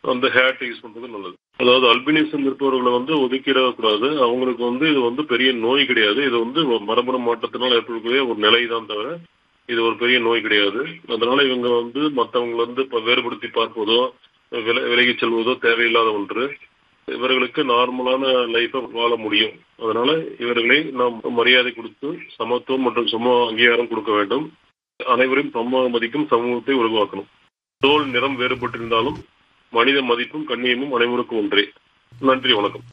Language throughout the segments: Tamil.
அந்த ஹேட் யூஸ் பண்றது நல்லது அதாவது அல்பினிசம் இருப்பவர்களை வந்து ஒதுக்கிடக்கூடாது அவங்களுக்கு வந்து இது வந்து பெரிய நோய் கிடையாது இது வந்து மரபணு மாற்றத்தினால் ஏற்படக்கூடிய ஒரு நிலை தான் தவிர இது ஒரு பெரிய நோய் கிடையாது அதனால இவங்க வந்து மற்றவங்களை வந்து இப்ப வேறுபடுத்தி பார்ப்பதோ வில- விலகிச் செல்வதோ தேவையில்லாத ஒன்று இவர்களுக்கு நார்மலான லைஃபை வாழ முடியும் அதனால இவர்களை நாம் மரியாதை கொடுத்து சமத்துவம் மற்றும் சம அங்கீகாரம் கொடுக்க வேண்டும் அனைவரையும் சம மதிக்கும் சமூகத்தை உருவாக்கணும் தோல் நிறம் வேறுபட்டிருந்தாலும் மனித மதிப்பும் கண்ணியமும் அனைவருக்கும் ஒன்றே நன்றி வணக்கம்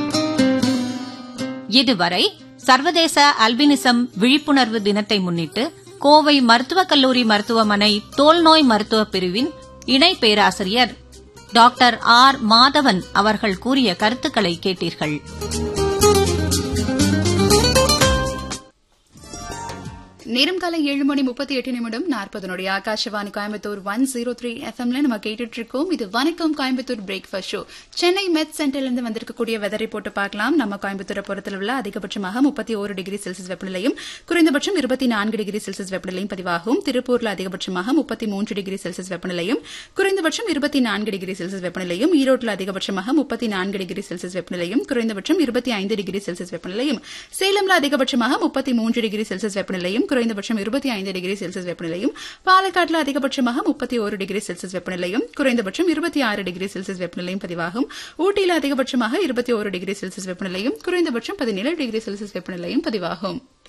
இதுவரை சர்வதேச அல்பினிசம் விழிப்புணர்வு தினத்தை முன்னிட்டு கோவை மருத்துவக் கல்லூரி மருத்துவமனை தோல்நோய் மருத்துவ பிரிவின் இணை பேராசிரியர் டாக்டர் ஆர் மாதவன் அவர்கள் கூறிய கருத்துக்களை கேட்டீர்கள் நேரம் காலை ஏழு மணி முப்பத்தி எட்டு நிமிடம் நாற்பது நொடி Akashvani Coimbatore one zero three எஃப்எம்ல நம்ம கேட்டுட்டு இருக்கோம் இது வணக்கம் கோயம்புத்தூர் பிரேக்ஃபாஸ்ட் ஷோ சென்னை மெட் சென்டர்ல இருந்து வந்திருக்கக்கூடிய வெதரை போட்டு பார்க்கலாம் நம்ம கோயம்புத்தூரை பொறுத்தல உள்ள அதிகபட்சமாக முப்பத்தி ஒரு டிகிரி செல்சியஸ் வெப்பநிலையும் குறைந்தபட்சம் இருபத்தி நான்கு டிகிரி செல்சியஸ் வெப்பநிலையும் பதிவாகும் திருப்பூர்ல அதிகபட்சமாக முப்பத்தி மூன்று டிகிரி செல்சியஸ் வெப்பநிலையும் குறைந்தபட்சம் இருபத்தி நான்கு டிகிரி செல்சியஸ் வெப்பநிலையும் ஈரோட்டில் அதிகபட்சமாக முப்பத்தி நான்கு டிகிரி செல்சியஸ் வெப்பநிலையும் குறைந்தபட்சம் இருபத்தி ஐந்து டிகிரி செல்சியஸ் வெப்பநிலையும் சேலம்ல அதிகபட்சமாக முப்பத்தி மூன்று டிகிரி செல்சியஸ் வெப்பநிலையும் குறைந்தபட்சம் இருபத்தி ஐந்து டிகிரி செல்சியஸ் வெப்பநிலையும் பாலக்காட்டில் அதிகபட்சமாக முப்பத்தி ஒரு டிகிரி செல்சியஸ் வெப்பநிலையும் குறைந்தபட்சம் இருபத்தி ஆறு டிகிரி செல்சியஸ் வெப்பநிலையும் பதிவாகும் ஊட்டியில் அதிகபட்சமாக இருபத்தி ஒரு டிகிரி செல்சியஸ் வெப்பநிலையும் குறைந்தபட்சம் பதினேழு டிகிரி செல்சியஸ் வெப்பநிலையும் பதிவாகும்